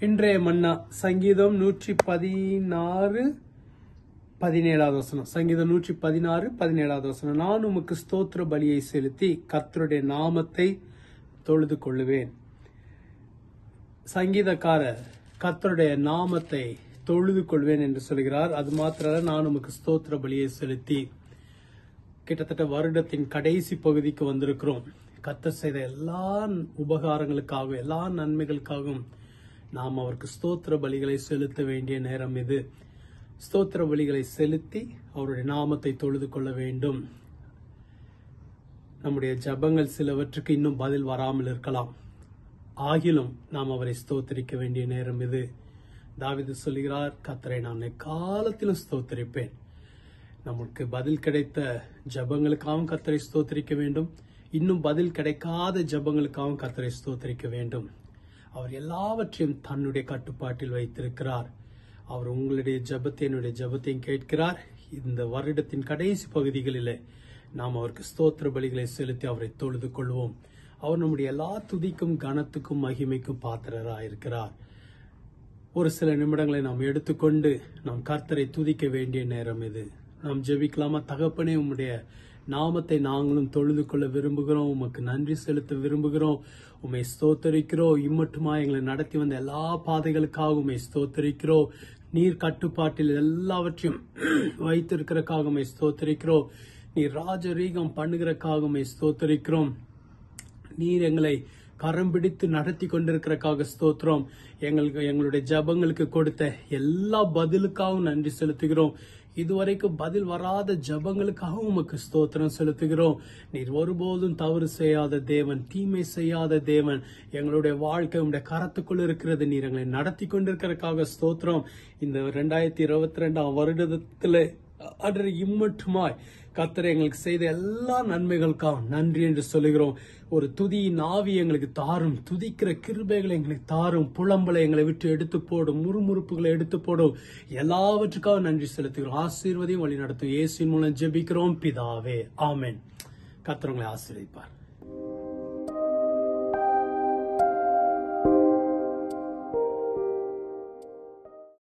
இன்றைய மன்னா சங்கீதம் நூற்றி பதினாறு பதினேழாவது வசனம் சங்கீதம் நூற்றி பதினாறு பதினேழாவது வசனம் நான் உமக்கு ஸ்தோத்திர பலியை செலுத்தி கர்த்தருடைய நாமத்தை தொழுது கொள்ளுவேன் சங்கீதக்காரர் கர்த்தருடைய நாமத்தை தொழுது கொள்வேன் என்று சொல்கிறார் அது மாத்திரல்ல நான் உமக்கு ஸ்தோத்திர பலியை செலுத்தி கிட்டத்தட்ட வருடத்தின் கடைசி பகுதிக்கு வந்திருக்கிறோம் கர்த்தர் செய்த எல்லா உபகாரங்களுக்காகவும் எல்லா நன்மைகளுக்காகவும் நாம் அவருக்கு ஸ்தோத்திர பலிகளை செலுத்த வேண்டிய நேரம் இது ஸ்தோத்திர பலிகளை செலுத்தி அவருடைய நாமத்தை தொழுது கொள்ள வேண்டும் நம்முடைய ஜபங்கள் சிலவற்றுக்கு இன்னும் பதில் வராமல் இருக்கலாம் ஆகிலும் நாம் அவரை ஸ்தோத்திரிக்க வேண்டிய நேரம் இது தாவிது சொல்கிறார் கத்தரை நான் காலத்திலும் ஸ்தோத்திரிப்பேன் நமக்கு பதில் கிடைத்த ஜபங்களுக்காகவும் கத்தரை ஸ்தோத்திரிக்க வேண்டும் இன்னும் பதில் கிடைக்காத ஜபங்களுக்காகவும் கத்தரை ஸ்தோத்திரிக்க வேண்டும் அவர் எல்லாவற்றையும் தன்னுடைய கட்டுப்பாட்டில் வைத்திருக்கிறார் அவர் உங்களுடைய ஜபத்தை என்னுடைய ஜபத்தையும் கேட்கிறார் இந்த வருடத்தின் கடைசி பகுதிகளிலே நாம் அவருக்கு ஸ்தோத்திர பலிகளை செலுத்தி அவரை தொழுது கொள்வோம் அவர் நம்முடைய எல்லா துதிக்கும் கனத்துக்கும் மகிமைக்கும் பாத்திரராயிருக்கிறார் ஒரு சில நிமிடங்களை நாம் எடுத்துக்கொண்டு நாம் கர்த்தரை துதிக்க வேண்டிய நேரம் இது நாம் ஜெபிக்கலாமா தகப்பனே உம்முடைய நாமத்தை நாங்களும் தொழுது கொள்ள விரும்புகிறோம் உமக்கு நன்றி செலுத்த விரும்புகிறோம் உம்மை ஸ்தோத்தரிக்கிறோம் இம்மட்டுமா எங்களை நடத்தி வந்த எல்லா பாதைகளுக்காக உம்மை ஸ்தோத்தரிக்கிறோம் நீர் கட்டுப்பாட்டில் எல்லாவற்றையும் வைத்திருக்கிறக்காக உம்மை ஸ்தோத்தரிக்கிறோம் நீர் ராஜரீகம் பண்ணுகிறக்காக உம்மை ஸ்தோத்தரிக்கிறோம் நீர் எங்களை கரம் பிடித்து நடத்தி கொண்டிருக்கிறக்காக ஸ்தோத்திரம் எங்களுக்கு எங்களுடைய ஜபங்களுக்கு கொடுத்த எல்லா பதிலுக்காகவும் நன்றி செலுத்துகிறோம் இதுவரைக்கும் பதில் வராத ஜபங்களுக்காகவும் உமக்கு ஸ்தோத்திரம் செலுத்துகிறோம் நீர் ஒருபோதும் தவறு செய்யாத தேவன் தீமை செய்யாத தேவன் எங்களுடைய வாழ்க்கை உடைய கரத்துக்குள் இருக்கிறது நீர் எங்களை நடத்தி கொண்டிருக்கிறதுக்காக ஸ்தோத்திரம் இந்த ரெண்டாயிரத்தி இருபத்தி ரெண்டாம் வருடத்துல அன்று இம்மட்டுமாய் கத்தரை எங்களுக்கு செய்த எல்லா நன்மைகளுக்காக நன்றி என்று சொல்லுகிறோம் ஒரு துதியின் ஆவி எங்களுக்கு தாரும் துதிக்கிற கிருபைகளை எங்களுக்கு தாரும் புலம்பலை எங்களை விட்டு எடுத்து போடும் முறுமுறுப்புகளை எடுத்து போடும் எல்லாவற்றுக்காக நன்றி செலுத்துகிறோம் ஆசீர்வதியும் வழி நடத்தும் இயேசுவின் மூலம் ஜெபிக்கிறோம் பிதாவே ஆமென் கத்தர் உங்களை ஆசீர்வதிப்பார்